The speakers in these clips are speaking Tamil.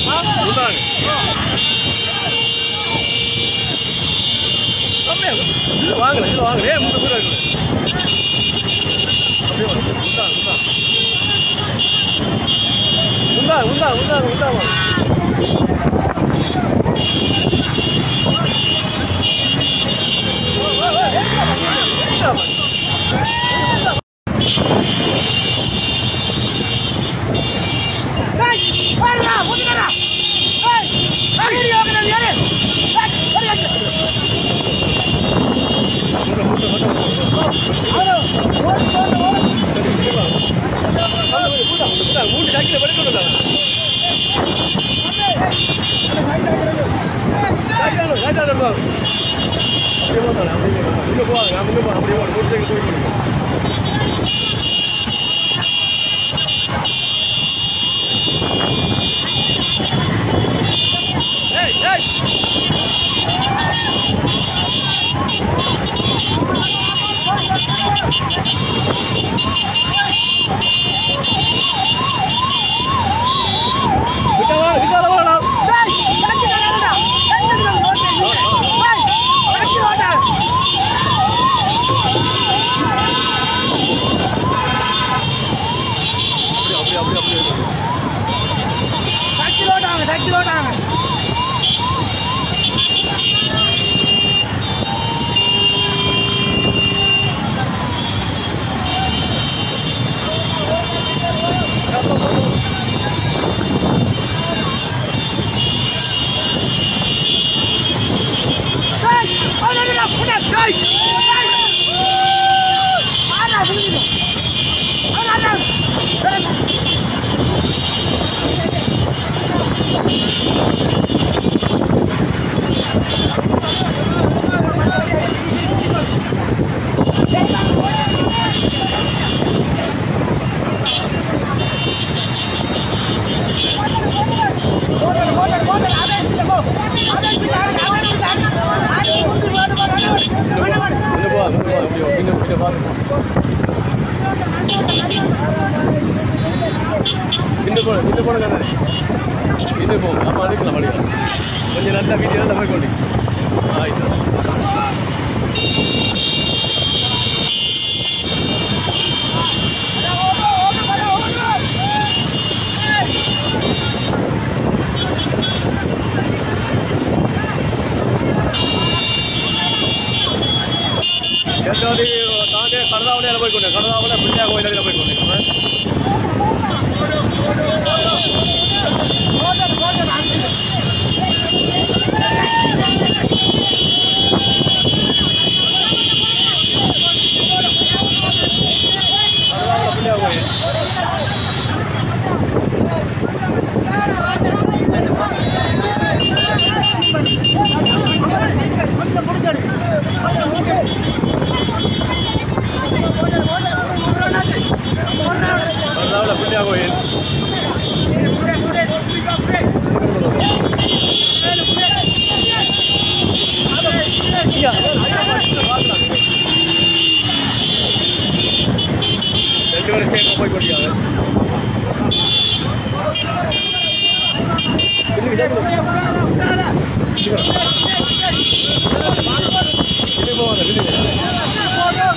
முந்தாங்க அப்படியே இது வாங்கல இது வாங்கல ஏன் முந்த கூட இருக்குது அப்படியே வாங்க முந்தாங்க முந்தாங்க முந்தாங்க முந்தாங்க முந்தாங்க முந்தாங்க மூணு சாக்கில படிக்கணும் அப்படியே போவாங்க அப்படியே இங்கே போவாங்க அங்கே போவாங்க அப்படியே போவாங்க மூணு சைக்கிள் போய் ஏய் ஏய் விட்டா வா விட்டா வாடா அப்படியே அப்படியே அப்படியே அப்படியே இங்கே போ அங்கே போ அப்படியே இங்கே இங்கே பாருங்க இன்னும் போன இன்னும் போன தானே இன்னும் போகும் அப்போ அனுக்கலாம் வழியில் கொஞ்சம் நல்லா வீட்டு நல்லா போய் கொண்டு ஆயிட்டு எதாவது தாண்டே கடதாவளையில் போய் கொண்டு கடதாவளை பிள்ளையா கோயிலில் போய் கொண்டு கடதாவளை பிள்ளையா கோயில் கடதாவளை பிள்ளையா கோயில் ரெண்டு பேரும் சேர்ந்து போய் கொண்டியாங்க இது போவாங்க நில்லுங்க.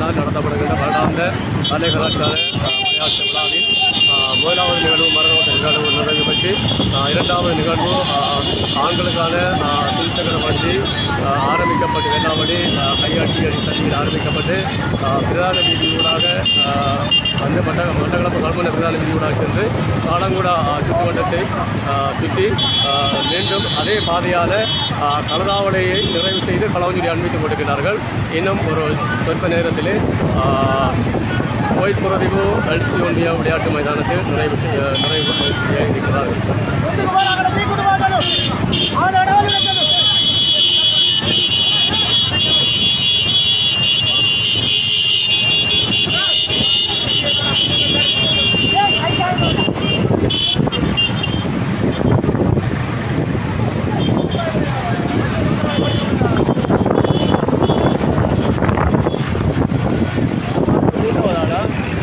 ஆண்டுகளாக நடத்தப்படுகின்ற வருடாந்த கலை கலாச்சார அஹ், விளையாட்டு விழாவின் அஹ், முதலாவது நிகழ்வு மரணோட்ட நிகழ்வு நிறைவு பெற்று அஹ், இரண்டாவது நிகழ்வு அஹ், ஆண்களுக்கான அஹ், துல்சக்கர வண்டி அஹ், ஆரம்பிக்கப்பட்டு வெள்ளாவடி அஹ், கையாட்டி அடி தண்ணீர் ஆரம்பிக்கப்பட்டு அஹ், பிரதான வீதியூடாக அஹ், வந்து மண்ட மண்டகளப்பு கல்மன பிரதான வீதியூடாக சென்று காலங்குடா அஹ், சுற்றுவட்டத்தை அஹ், சுற்றி அஹ், மீண்டும் அதே பாதையால் கலதாவளையை நிறைவு செய்து களவஞ்சலி அண்மித்துக் கொண்டிருக்கிறார்கள் இன்னும் ஒரு சொற்ப நேரத்திலே அஹ், கோய்ப்புறதிவு கல்சி ஒன்றிய விளையாட்டு மைதானத்தில் நிறைவு செய்ய நிறைவு செய்ய இருக்கிறார்கள் மூன்றாவதாடா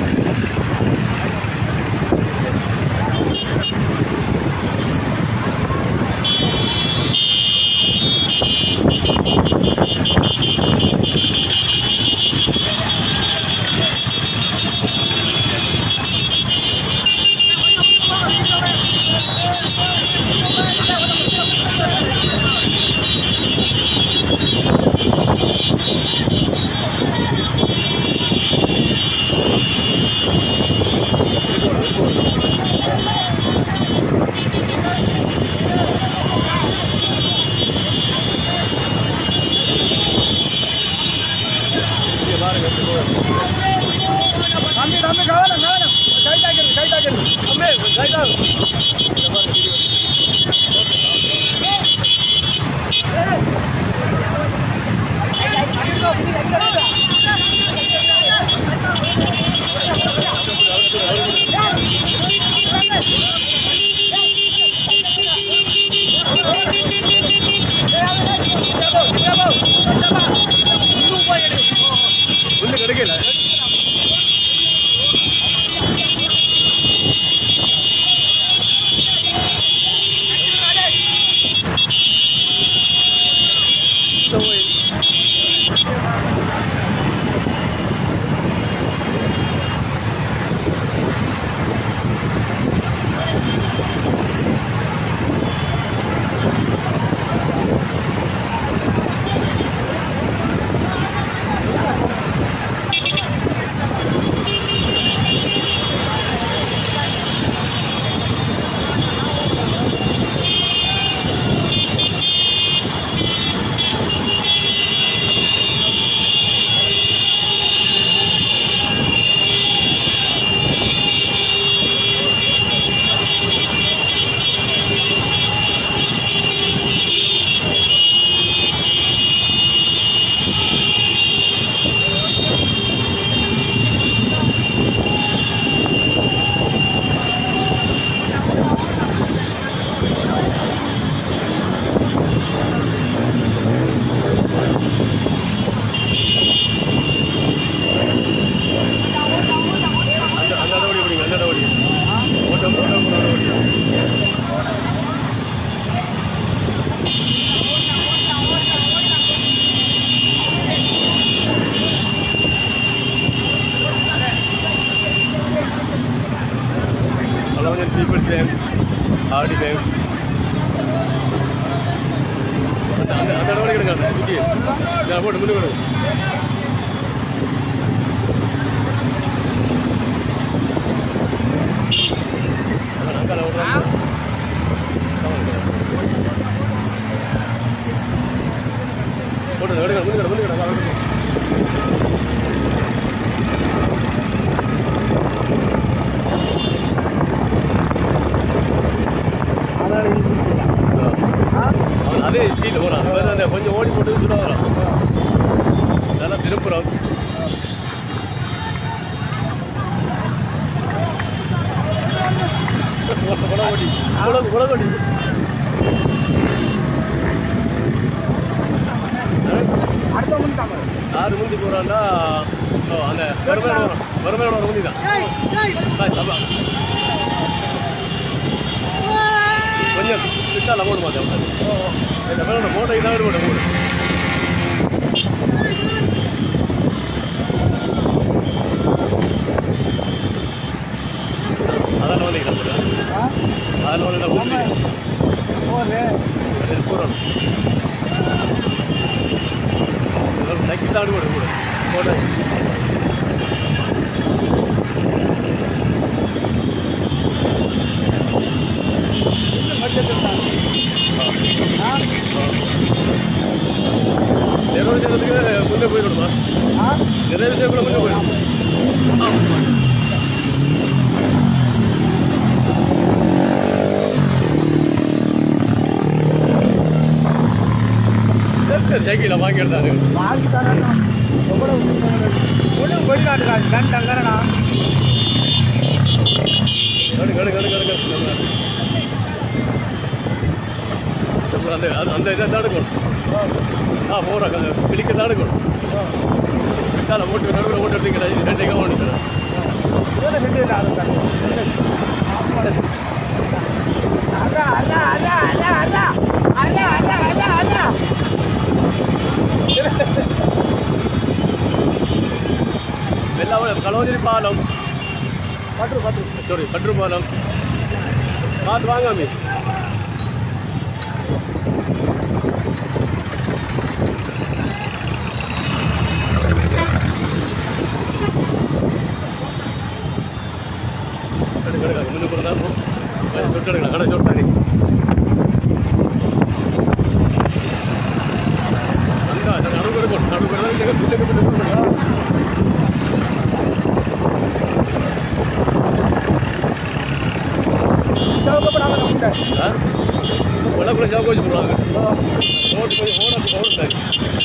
இங்கே பாருங்க எப்படி போகுது. தம்பி தம்பி கவனம் கவனம் கை தாக்கிறது கை தாக்கிறது அம்மே, right ஆ. இங்கே பாருங்க, video. புல்லு கிடைக்கல அந்த அந்த நடவடி பிடிங்க அந்த நடவடி ஓட்டம் ஓட்டம் நடவடி Allowing people's name, RD bank. அந்த அந்த அந்த நடவடிக்கை எடுங்க அந்த குட்டி நான் போட்டு முன்னுக்கு விடுங்க அதான் அங்கே விடுறாங்க போட்டு எடுங்க முன்னுக்கு முன்னுக்கு அவன் அதே ஸ்பீடில் போகிறான் அது வேறு அந்த கொஞ்சம் ஓடி போட்டு சுட வரான் அதெல்லாம் திருப்புறோம் குளகொடி குளம் குளகொடி அடுத்த முன் தாங்க யார் முந்தி போகிறான்னா அந்த வறுமையான வரும் வறுமையான ஒரு முந்தி தான் பாய், தப்பா. கொஞ்சம் கிட்டால போடு மாட்டேன் இந்த மேலே மூட்டை இதாக போட போடு தாடு கூட கூட போட்டா நிறைவு செய்யறதுக்கு முன்னே போயிடணுமா நிறைவு செய்யக்கூட முன்னே போயிடணும் சைக்கிளை வாங்கி எடுத்தாரு ஒன்றும் வெளிநாட்டுக்காரு கண் தங்கறனா கடு கடு கடு கடு கடு அந்த அது- அந்த இதை தடுக்கணும் ஆ போகிறோம் பிடிக்க தடுக்கணும் விட்டால ஓட்டு நடுவில் ஓட்டு எடுத்தீங்க ரெண்டைக்கும் ஓட்டு இதோட செஞ்சு அதான் அதான் அதான் அதான் அதான் அதான் அதான் அதான் அதான் வெள்ளாவ கலோஜரி பாலம் பட்டு பட்டு சாரி பட்ரு பாலம் பார்த்து வாங்க அம்மி கடு கடு கடு முன்னுக்கு இருந்தால் சொட்டு எடுக்கலாம் கடை சொட்டாடி அந்த நடுவு இருக்கும் நடுவு இருந்தால் பிள்ளைக்கு பிள்ளை சவுக்கப்படாம முட்டை வளப்புற ஜாப் வச்சு போடுவாங்க ஓட்டு கொஞ்சம் ஓட ஓடுறாங்க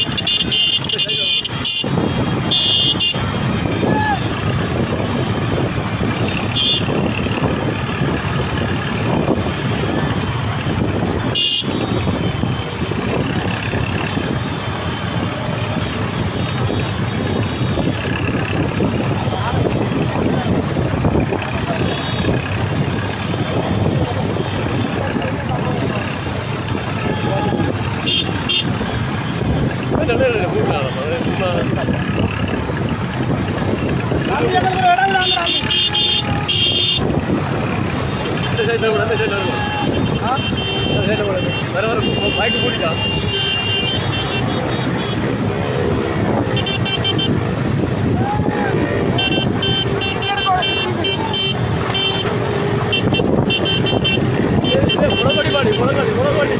ராமி எங்க கூட இடம் ராமி ராமி ஆ வர வர பைக்கு கூட்டிட்டான் முளப்பாடி பாடி முளப்பாடி முளப்பாடி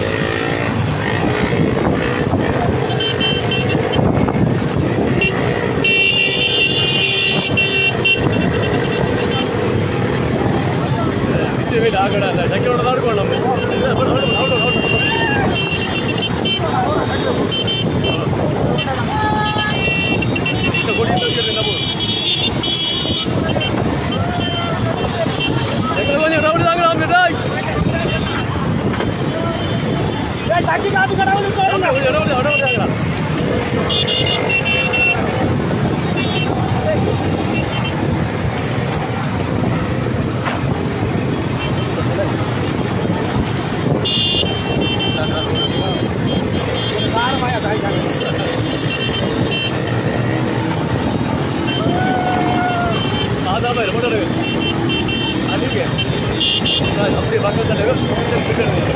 விட்டு வீடு ஆகடா இல்லை சைக்கிளோட தான் இருக்கும் நம்ம அவுட் அவுட் அவுட் இந்த கொடி வைக்கிறது என்ன போதும் சைக்கிள் கொஞ்சம் ரவுடி தாங்க ராமி டாய் ஏய் தட்டி காட்டு கடவுள் போடுங்க கொஞ்சம் ரவுடி ரவுடி தாங்கடா காரமாயா தாய் காட்டு சாதாரண ரொம்ப இருக்கு அதுக்கு அப்படியே பக்கம் தலைவர்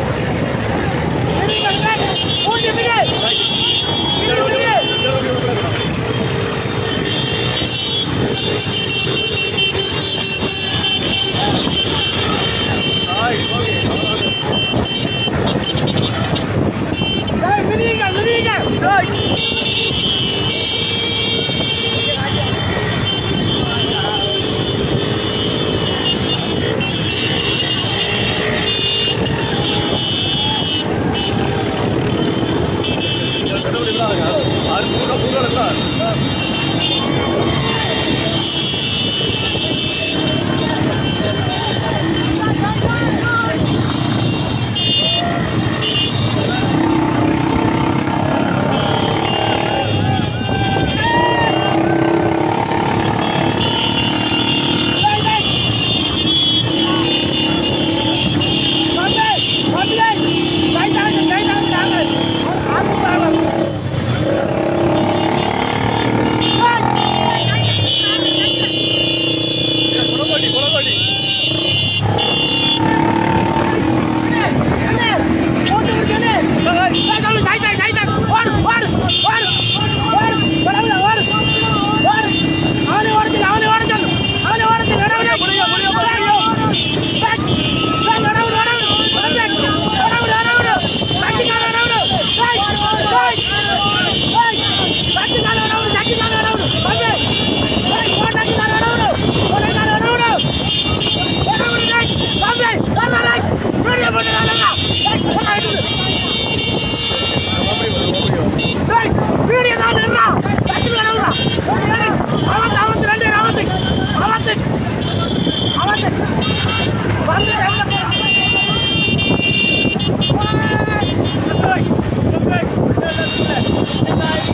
ஊட்டி மிகை ஏய் மிதிங்க மிதிங்க ஏய் Hey!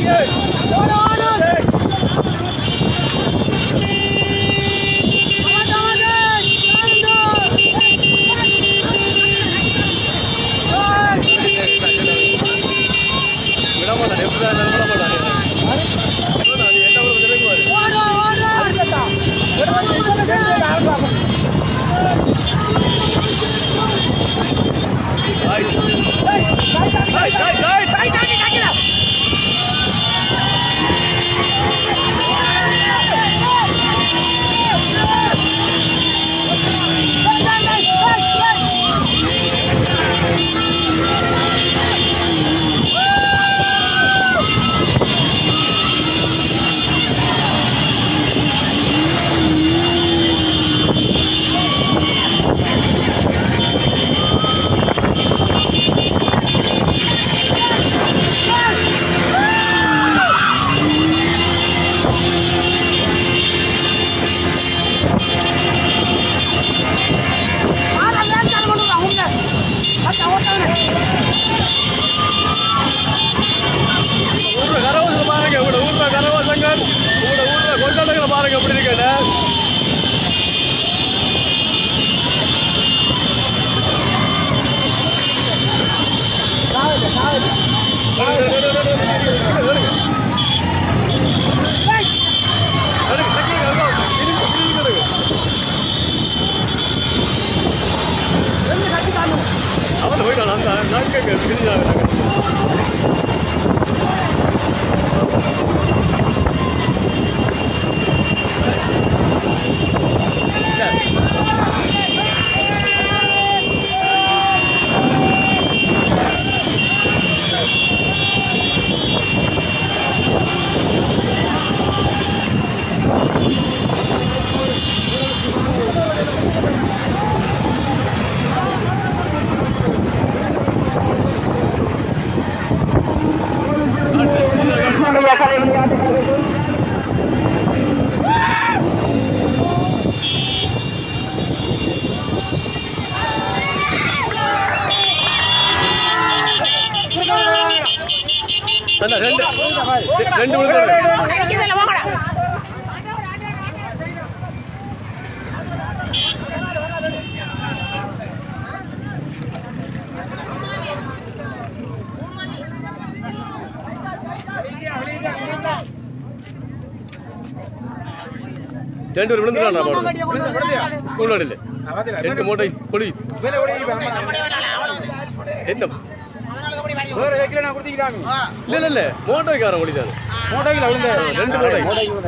விடமாட்டான் எப்படி தான் விடமாட்டான் அது என்ன ஒரு தெரிவிக்குவாரு ஊர்ல கரவாசல பாருங்க உங்களோட ஊர்ல கரவாசங்கள் உங்களோட ஊர்ல கொண்டாட்டங்களை பாருங்க எப்படி இருக்குன்னு அவன் போயிட்டான் அந்த நாங்க பிரிஞ்சாங்க அண்ணா, ரெண்டு ரெண்டு விழுந்து ரெண்டு பேர் விழுந்துட்டான் பாடு ஸ்கூல் வாடியில் ரெண்டு மூட்டை கொடி என்ன இல்ல இல்ல இல்ல மோட்டோக்காரன் ஓடிதாரு ரெண்டு மூட்டை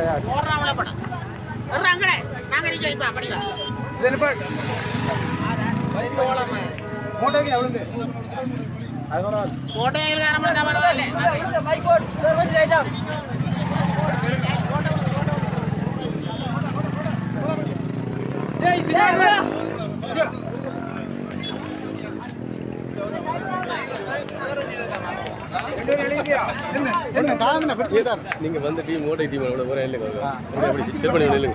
நீங்க வந்து டீம் மோட்டை டீம் ஒரே இல்லைங்க எப்படி செல் பண்ணி இல்லைங்க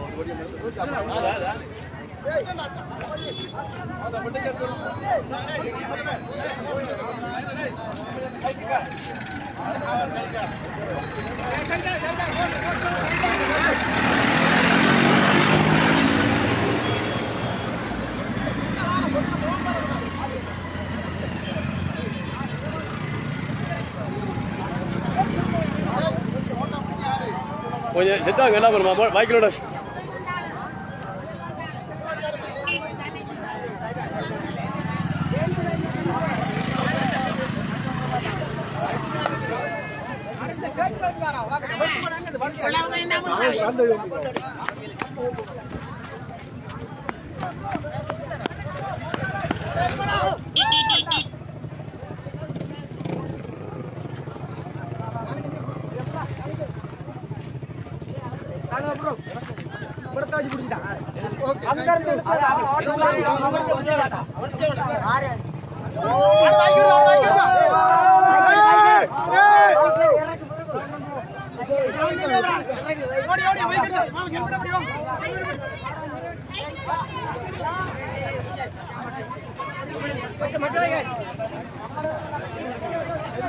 கொஞ்சம் செட்டாங்க என்ன பண்ணுமா பைக்கிலோட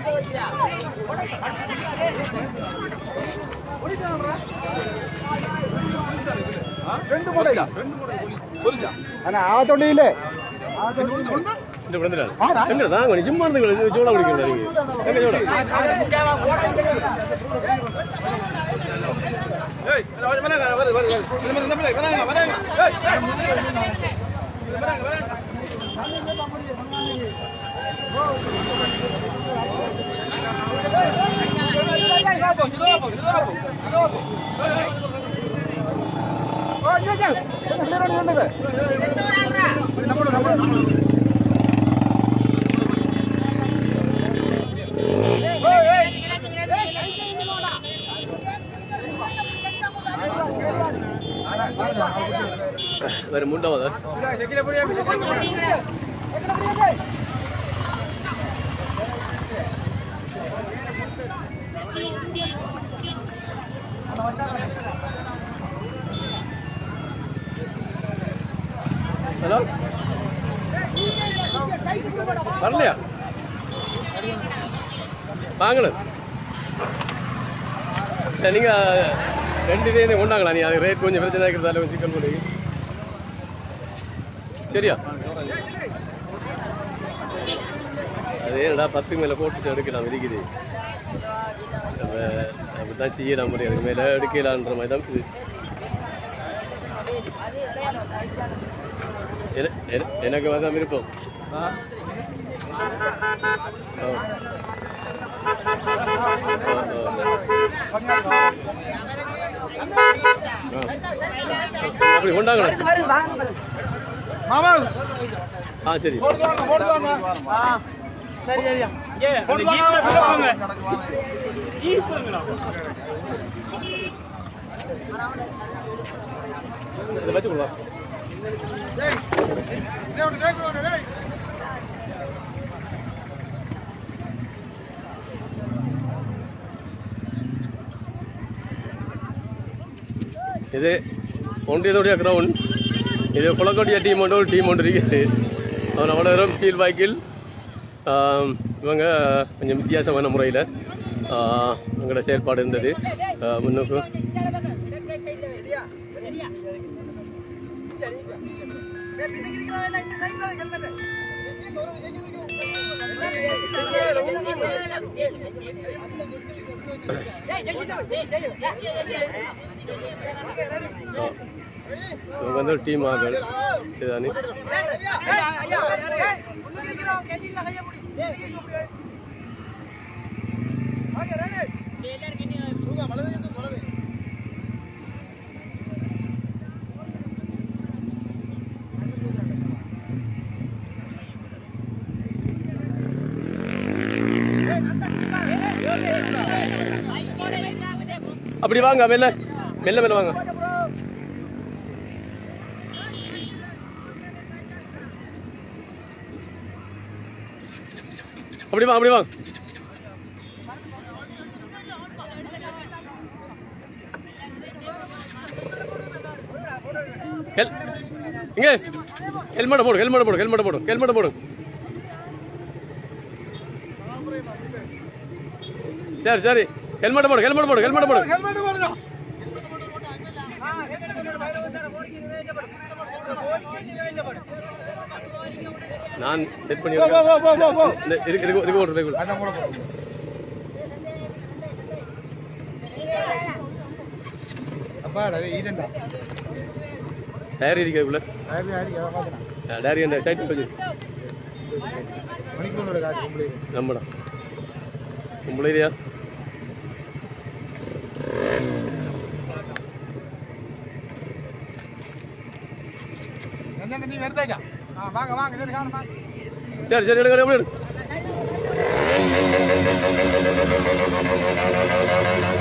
ரெண்டு மூடை ஆனா ஆவத்தொண்டி இல்ல இந்த விழுந்துடாது எங்க தான் கொஞ்சம் சும்மா இருந்து சூடா குடிக்கணும் நீங்க எங்க சூடா வேற முண்டவா ஹலோ வரலையா வாங்கல நீங்க ரெண்டு இதே கொண்டாங்களா நீ அது ரேட் கொஞ்சம் பிரச்சனை இருக்கிறதால கொஞ்சம் சிக்கல் பண்ணி சரியா அது ஏன்டா பத்து மேல போட்டு எடுக்கலாம் இருக்குது நம்ம அப்படித்தான் செய்யலாம் முடியும் அதுக்கு மேல எடுக்கலான்ற மாதிரி தான் இது என- என- எனக்கு அதான் விருப்பம் ஆ. ஆ, ஆ. ஆ. அப்படி கொண்டாங்களா மாமா ஆ சரி போட்டு வாங்க போட்டு வாங்க போட்டு வாங்க இதை வச்சு கொடுக்கலாம் டேய் டேய் ஒன்று கேட்குவாங்க டேய் இது ஒன்றியத்துடைய கிரவுண்ட் இது குளக்கோட்டிய டீம் ஒன்று ஒரு டீம் ஒன்று இருக்குது அவர் அவ்வளோ நேரம் ஃபீல் பாக்கில் இவங்க கொஞ்சம் வித்தியாசமான முறையில் எங்களோட செயல்பாடு இருந்தது ஆ, முன்னுக்கு ஆ. இவங்க வந்து ஒரு டீம் ஆகல் இதுதானே அப்படி வாங்க மெல்ல மெல்ல மெல்ல வாங்க அப்படி வா அப்படி வா ஹெல் இங்க ஹெல்மெட் போடு ஹெல்மெட் போடு ஹெல்மெட் போடு ஹெல்மெட் போடு சரி சரி ஹெல்மெட் போடு ஹெல்மெட் போடு ஹெல்மெட் போடு ஹெல்மெட் போடுங்க நான் செட் பண்ணி போ போ போ போ போ போ இந்த இதுக்கு இதுக்கு இதுக்கு ஓட்டு இதுக்கு அதான் போட போறோம் அப்பா ரவி ஈடண்டா டயர் இருக்கிறதுக்குள்ள ரவி யாரி பார்த்தா டயரி அந்த சைக்கிள் கொஞ்சம் மணிக்கூரோட காசு கும்பலே நம்மடா உங்களுடையா எங்க நீ வருதாக்கா ஆ வாங்க வாங்க சரி காணும் வாங்க சரி சரி எடுக்க எப்படி எடு